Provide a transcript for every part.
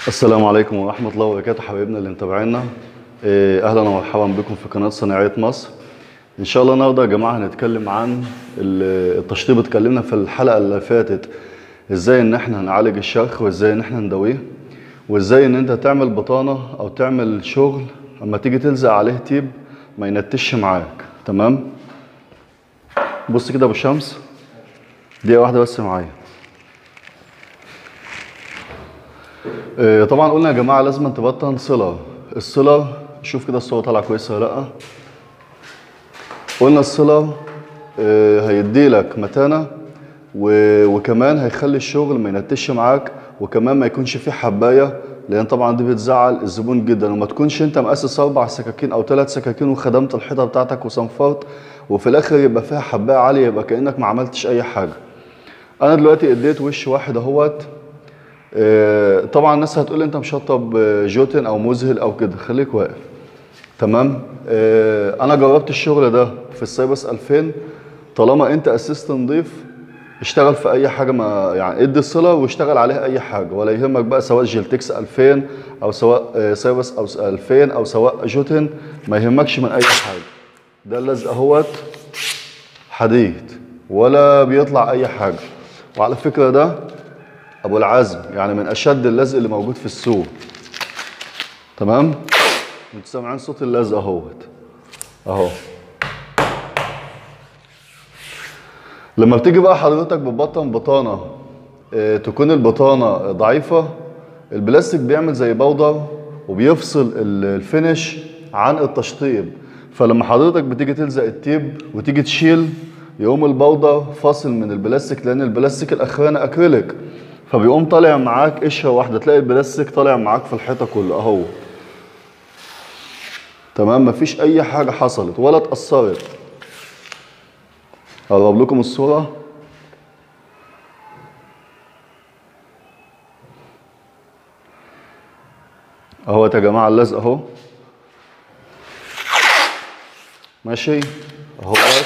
السلام عليكم ورحمة الله وبركاته حبايبنا اللي متابعينا إيه، أهلا ومرحبا بكم في قناة صناعية مصر إن شاء الله النهاردة يا جماعة هنتكلم عن ال- التشطيب اتكلمنا في الحلقة اللي فاتت إزاي إن إحنا هنعالج الشرخ وإزاي إن إحنا نداويه وإزاي إن أنت تعمل بطانة أو تعمل شغل أما تيجي تلزق عليه تيب ما ينتش معاك تمام بص كده يا أبو شمس دقيقة واحدة بس معايا آه، طبعا قلنا يا جماعه لازم تبطن صله الصله شوف كده الصوره طالعه كويسه ولا لا قلنا الصله آه، هيدي لك متانه و- وكمان هيخلي الشغل ما ينتش معاك وكمان ما يكونش فيه حبايه لان طبعا دي بتزعل الزبون جدا وما تكونش انت مقاسس اربع سكاكين او ثلاث سكاكين وخدمت الحيطه بتاعتك وصنفرت وفي الاخر يبقى فيها حبايه عاليه يبقى كانك ما عملتش اي حاجه انا دلوقتي اديت وش واحد اهوت آه، طبعا الناس هتقول انت مشطب آه، جوتن او مذهل او كده خليك واقف تمام آه، انا جربت الشغل ده في السايبس 2000 طالما انت اسيست نضيف اشتغل في اي حاجه ما يعني ادي الصله واشتغل عليها اي حاجه ولا يهمك بقى سواء جيلتكس 2000 او سواء آه، سايبس او 2000 او سواء جوتن ما يهمكش من اي حاجه ده اللزق اهوت حديد ولا بيطلع اي حاجه وعلى فكره ده ابو العزم يعني من اشد اللزق اللي موجود في السوق تمام انتوا سامعين صوت اللزق اهوت اهو لما بتيجي بقى حضرتك بتبطن بطانه اه تكون البطانه ضعيفه البلاستيك بيعمل زي بودر وبيفصل ال- الفينش عن التشطيب فلما حضرتك بتيجي تلزق التيب وتيجي تشيل يقوم البودر فاصل من البلاستيك لان البلاستيك الاخراني اكريليك فبيقوم طالع معاك قشره واحده تلاقي البلاستيك طالع معاك في الحيطه كله اهو تمام مفيش اي حاجه حصلت ولا اتاثرت اقرب لكم الصوره اهوت يا جماعه اللزق اهو ماشي اهوت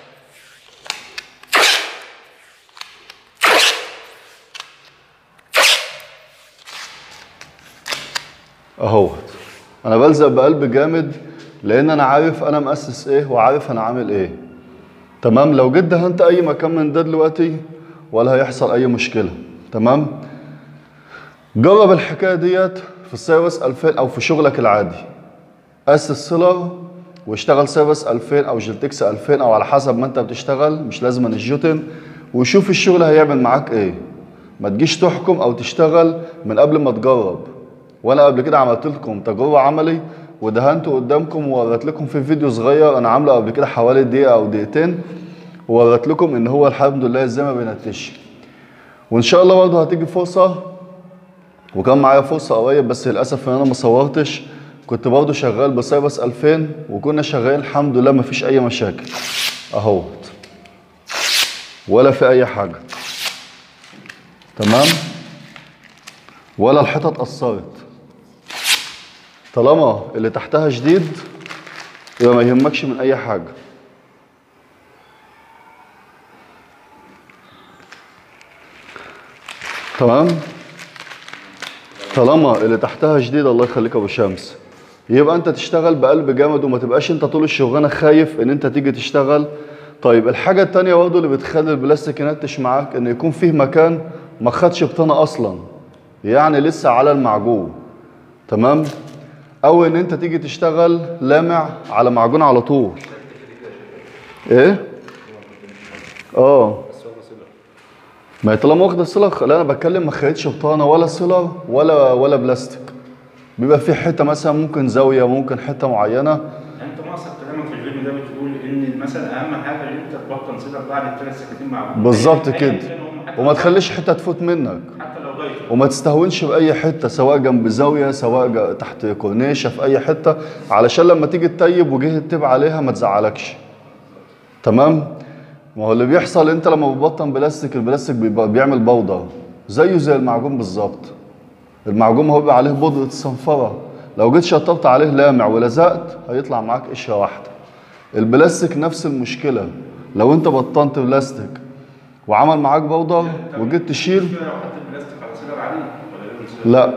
اهوت انا بلزق بقلب جامد لان انا عارف انا مؤسس ايه وعارف انا عامل ايه تمام لو جيت دهنت اي مكان من ده دلوقتي ولا هيحصل اي مشكله تمام جرب الحكايه ديت في السيرفس 2000 او في شغلك العادي اسس سيلر واشتغل سيرفس 2000 او جلتكس 2000 او على حسب ما انت بتشتغل مش لازم الجوتن وشوف الشغل هيعمل معاك ايه ما تجيش تحكم او تشتغل من قبل ما تجرب وانا قبل كده عملت لكم تجربه عملي ودهنته قدامكم ووريت لكم في فيديو صغير انا عامله قبل كده حوالي دقيقه او دقيقتين ووريت لكم ان هو الحمد لله ازاي ما بينتش وان شاء الله برضه هتيجي فرصه وكان معايا فرصه قريب بس للاسف ان انا ما صورتش كنت برضه شغال بسايبس 2000 وكنا شغالين الحمد لله ما فيش اي مشاكل اهوت ولا في اي حاجه تمام ولا الحيطه اتاثرت طالما اللي تحتها جديد يبقى ما يهمكش من اي حاجه تمام طالما اللي تحتها جديد الله يخليك يا ابو شمس يبقى انت تشتغل بقلب جامد وما تبقاش انت طول الشغلانه خايف ان انت تيجي تشتغل طيب الحاجه التانية برضه اللي بتخلي البلاستيك ينتش معاك ان يكون فيه مكان ما خدش بطانه اصلا يعني لسه على المعجون تمام او ان انت تيجي تشتغل لامع على معجون على طول ايه اه ما هي طالما واخده سيلر لا انا بتكلم ما خدتش بطانه ولا سيلر ولا ولا بلاستيك بيبقى في حته مثلا ممكن زاويه ممكن حته معينه انت مقصد كلامك في الفيديو ده بتقول ان مثلا اهم حاجه ان انت تبطن صدر بعد الثلاث سكاكين مع بعض بالظبط أيا كده كان هم حتى وما لو- تخليش حته تفوت منك حتى لو ضايق وما تستهونش باي حته سواء جنب زاويه سواء جا- تحت كورنيشه في اي حته علشان لما تيجي تطيب وجه التب عليها ما تزعلكش تمام ما هو اللي بيحصل انت لما بتبطن بلاستيك البلاستيك بيبقى بيعمل بوضه زيه زي المعجون بالظبط المعجون هو بيبقى عليه بودره الصنفره لو جيت شطبت عليه لامع ولزقت هيطلع معاك قشره واحده البلاستيك نفس المشكله لو انت بطنت بلاستيك وعمل معاك بوضه وجيت تشيل لو حط البلاستيك على صدر عادي ولا لازم صدر؟ لا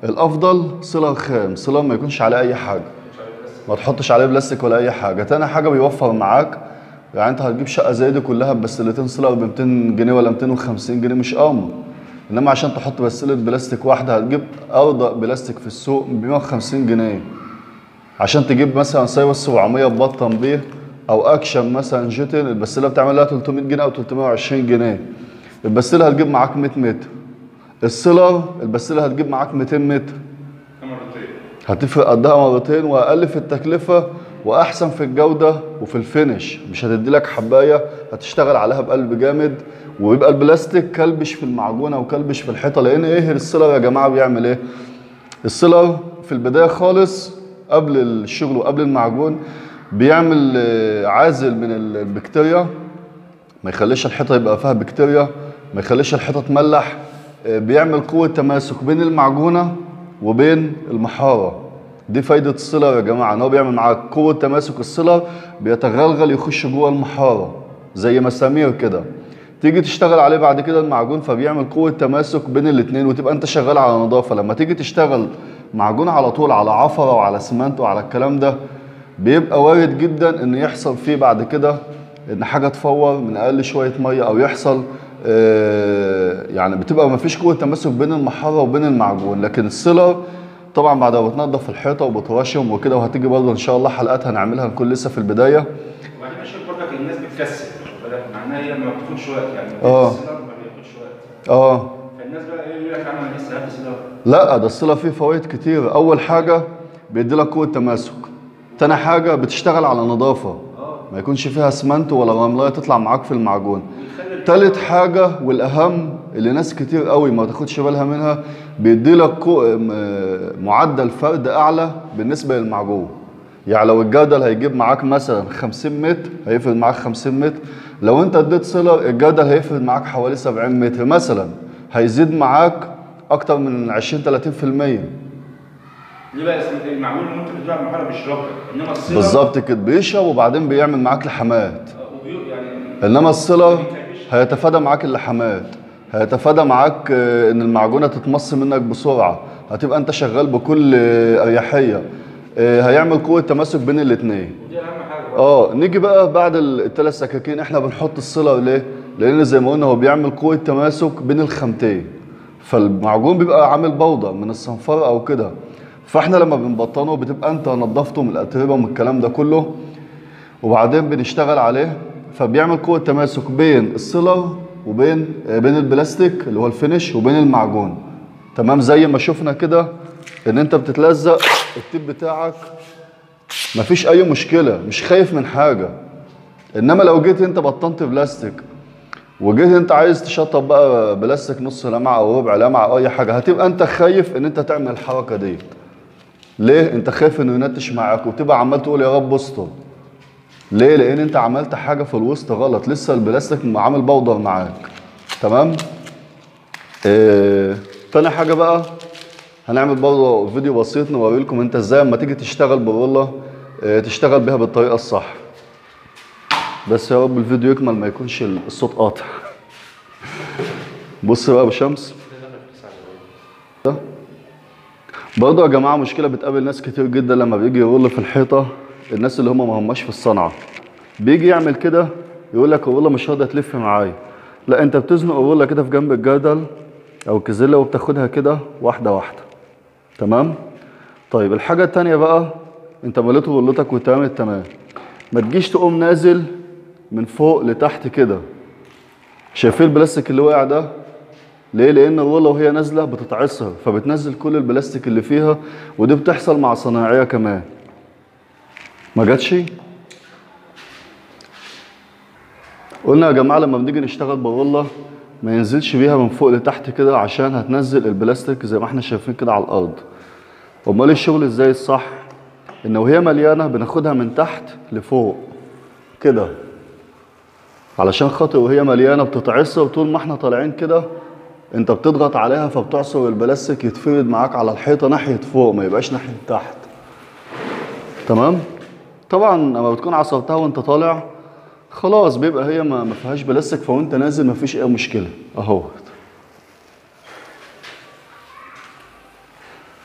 الافضل سيلر خام سيلر ما يكونش عليه اي حاجه ما تحطش عليه بلاستيك ولا اي حاجه تاني حاجه بيوفر معاك يعني انت هتجيب شقه زي دي كلها ببسلتين سيلر ب 200 جنيه ولا 250 جنيه مش امر انما عشان تحط بسله بلاستيك واحده هتجيب ارضى بلاستيك في السوق ب 150 جنيه عشان تجيب مثلا سايبر 700 تبطن بيه او اكشن مثلا جيتن البسله بتعمل لها 300 جنيه او 320 جنيه البسله هتجيب معاك 100 متر السيلر البسله هتجيب معاك 200 متر مرتين هتفرق قدها مرتين واقل في التكلفه واحسن في الجوده وفي الفينش مش هتدي لك حبايه هتشتغل عليها بقلب جامد ويبقى البلاستيك كلبش في المعجونه وكلبش في الحيطه لان ايه السيلر يا جماعه بيعمل ايه السيلر في البدايه خالص قبل الشغل وقبل المعجون بيعمل آه، عازل من البكتيريا ما يخليش الحيطه يبقى فيها بكتيريا ما يخليش الحيطه تملح آه، بيعمل قوه تماسك بين المعجونه وبين المحاره دي فايده السيلر يا جماعه ان هو بيعمل معاك قوه تماسك السيلر بيتغلغل يخش جوه المحاره زي مسامير كده تيجي تشتغل عليه بعد كده المعجون فبيعمل قوه تماسك بين الاثنين وتبقى انت شغال على نظافه لما تيجي تشتغل معجون على طول على عفره وعلى اسمنت وعلى الكلام ده بيبقى وارد جدا ان يحصل فيه بعد كده ان حاجه تفور من اقل شويه ميه او يحصل آه، يعني بتبقى ما فيش قوه تماسك بين المحاره وبين المعجون لكن السيلر طبعا بعد ما بتنضف الحيطه وبترشم وكده وهتيجي برضه ان شاء الله حلقات هنعملها نكون لسه في البدايه وبعدين اشوف برضك الناس بتكسل واخد بالك معناها هي ما بتاخدش وقت يعني آه. السيلر ما بياخدش وقت اه فالناس بقى ايه يقول لك انا لسه هات سيلر لا ده الصلة فيه فوائد كتير أول حاجة بيدي لك قوة تماسك تاني حاجة بتشتغل على نظافة ما يكونش فيها اسمنت ولا رملاية تطلع معاك في المعجون تالت حاجة والأهم اللي ناس كتير قوي ما تاخدش بالها منها بيدي لك قو- م- معدل فرد أعلى بالنسبة للمعجون يعني لو الجدل هيجيب معاك مثلا 50 متر هيفرد معاك 50 متر لو انت اديت سيلر الجدل هيفرد معاك حوالي 70 متر مثلا هيزيد معاك اكتر من 20 30% ليه بقى اسم- المعمول اللي انت بتدوها على المحاره بيشربها انما السيلر بالظبط كده بيشرب وبعدين بيعمل معاك لحمات آه، وبيو يعني انما السيلر هيتفادى معاك اللحمات هيتفادى معاك آه، ان المعجونه تتمص منك بسرعه هتبقى انت شغال بكل آه، اريحيه آه، هيعمل قوه تماسك بين الاثنين ودي اهم حاجه اه نيجي بقى بعد الثلاث سكاكين احنا بنحط السيلر ليه؟ لان زي ما قلنا هو بيعمل قوه تماسك بين الخامتين فالمعجون بيبقى عامل بوضه من الصنفره او كده فاحنا لما بنبطنه بتبقى انت نضفته من الاتربه ومن الكلام ده كله وبعدين بنشتغل عليه فبيعمل قوه تماسك بين السيلر وبين آه، بين البلاستيك اللي هو الفينش وبين المعجون تمام زي ما شفنا كده ان انت بتتلزق التيب بتاعك مفيش اي مشكله مش خايف من حاجه انما لو جيت انت بطنت بلاستيك وجيت انت عايز تشطب بقى بلاستيك نص لمعه او ربع لمعه او اي حاجه هتبقى انت خايف ان انت تعمل الحركه دي ليه انت خايف انه ينتش معاك وتبقى عمال تقول يا رب استر ليه لان انت عملت حاجه في الوسط غلط لسه البلاستيك عامل بودر معاك تمام اه... تاني حاجه بقى هنعمل برضه فيديو بسيط نوري لكم انت ازاي اما تيجي تشتغل برولة اه تشتغل بيها بالطريقه الصح بس يا رب الفيديو يكمل ما يكونش الصوت قاطع بص بقى يا ابو شمس ده. برضه يا جماعه مشكله بتقابل ناس كتير جدا لما بيجي يرول في الحيطه الناس اللي هم ما هماش في الصنعه بيجي يعمل كده يقول لك الروله مش راضيه تلف معايا لا انت بتزنق الروله كده في جنب الجدل او الكزيله وبتاخدها كده واحده واحده تمام طيب الحاجه التانية بقى انت مليت رولتك وتمام التمام ما تجيش تقوم نازل من فوق لتحت كده شايفين البلاستيك اللي وقع ده ليه لان الروله وهي نازله بتتعصر فبتنزل كل البلاستيك اللي فيها ودي بتحصل مع صناعيه كمان ما جاتش قلنا يا جماعه لما بنيجي نشتغل بالروله ما ينزلش بيها من فوق لتحت كده عشان هتنزل البلاستيك زي ما احنا شايفين كده على الارض امال الشغل ازاي الصح ان وهي مليانه بناخدها من تحت لفوق كده علشان خاطر وهي مليانه بتتعصر طول ما احنا طالعين كده انت بتضغط عليها فبتعصر البلاستيك يتفرد معاك على الحيطه ناحيه فوق ما يبقاش ناحيه تحت تمام طبعا لما بتكون عصرتها وانت طالع خلاص بيبقى هي ما ما فيهاش بلاستيك فوانت نازل ما فيش اي مشكله اهو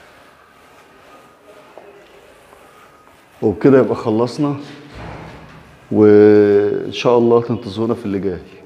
وبكده يبقى خلصنا وان شاء الله تنتظرونا في اللي جاي